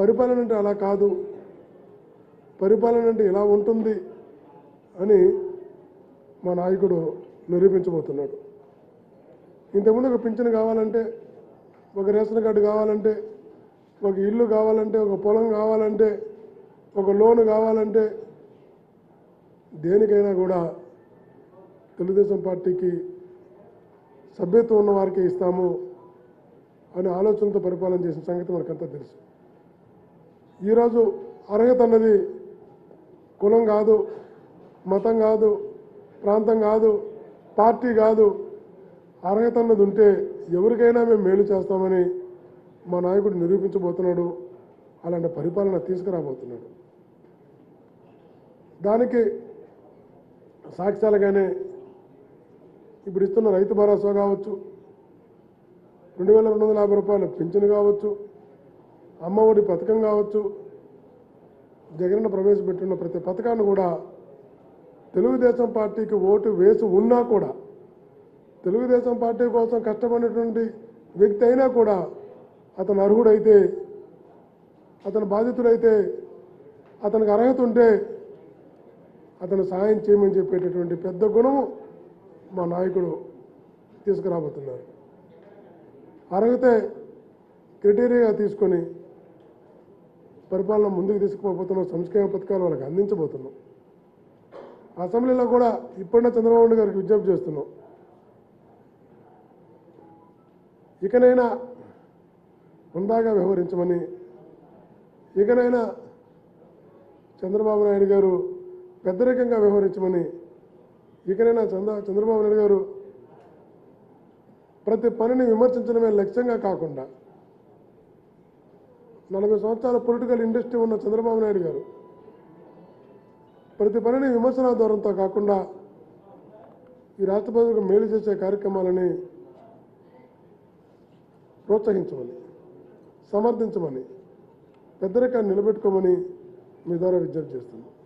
పరిపాలన అంటే అలా కాదు పరిపాలన అంటే ఇలా ఉంటుంది అని మా నాయకుడు నిరూపించబోతున్నాడు ఇంతకుముందు ఒక పింఛన్ కావాలంటే ఒక రేషన్ కార్డు కావాలంటే ఒక ఇల్లు కావాలంటే ఒక పొలం కావాలంటే ఒక లోను కావాలంటే దేనికైనా కూడా తెలుగుదేశం పార్టీకి సభ్యత్వం ఉన్న వారికి ఇస్తాము అనే ఆలోచనతో పరిపాలన చేసిన సంగతి మనకంతా తెలుసు ఈరోజు అర్హత అన్నది కులం కాదు మతం కాదు ప్రాంతం కాదు పార్టీ కాదు అర్హత అన్నది ఉంటే ఎవరికైనా మేము మేలు చేస్తామని మా నాయకుడు నిరూపించబోతున్నాడు అలాంటి పరిపాలన తీసుకురాబోతున్నాడు దానికి సాక్ష్యాలుగానే ఇప్పుడు ఇస్తున్న రైతు భరోసా కావచ్చు రెండు వేల రెండు వందల యాభై రూపాయల పింఛను కావచ్చు అమ్మఒడి పథకం కావచ్చు జగనన్న ప్రవేశపెట్టిన ప్రతి పథకాన్ని కూడా తెలుగుదేశం పార్టీకి ఓటు వేసి ఉన్నా కూడా తెలుగుదేశం పార్టీ కోసం కష్టపడినటువంటి వ్యక్తి అయినా కూడా అతను అర్హుడైతే అతను బాధితుడైతే అతనికి అర్హత ఉంటే అతను సహాయం చేయమని చెప్పేటటువంటి పెద్ద గుణము మా నాయకుడు తీసుకురాబోతున్నారు అర్హతే క్రైటీరియాగా తీసుకొని పరిపాలన ముందుకు తీసుకుపోతున్నాం సంక్షేమ పథకాలు వాళ్ళకి అందించబోతున్నాం అసెంబ్లీలో కూడా ఇప్పుడున్న చంద్రబాబు నాయుడు గారికి విజ్ఞప్తి చేస్తున్నాం ఇకనైనా హుందాగా వ్యవహరించమని ఇకనైనా చంద్రబాబు నాయుడు గారు పెద్దరికంగా వ్యవహరించమని ఇకనైనా చంద్ర చంద్రబాబు నాయుడు గారు ప్రతి పనిని విమర్శించడమే లక్ష్యంగా కాకుండా నలభై సంవత్సరాల పొలిటికల్ ఇండస్ట్రీ ఉన్న చంద్రబాబు నాయుడు గారు ప్రతి పనిని విమర్శన దూరంతో కాకుండా ఈ రాష్ట్ర ప్రజలకు మేలు చేసే కార్యక్రమాలని ప్రోత్సహించమని సమర్థించమని పెద్దరికాన్ని నిలబెట్టుకోమని మీ ద్వారా విజ్ఞప్తి చేస్తున్నాను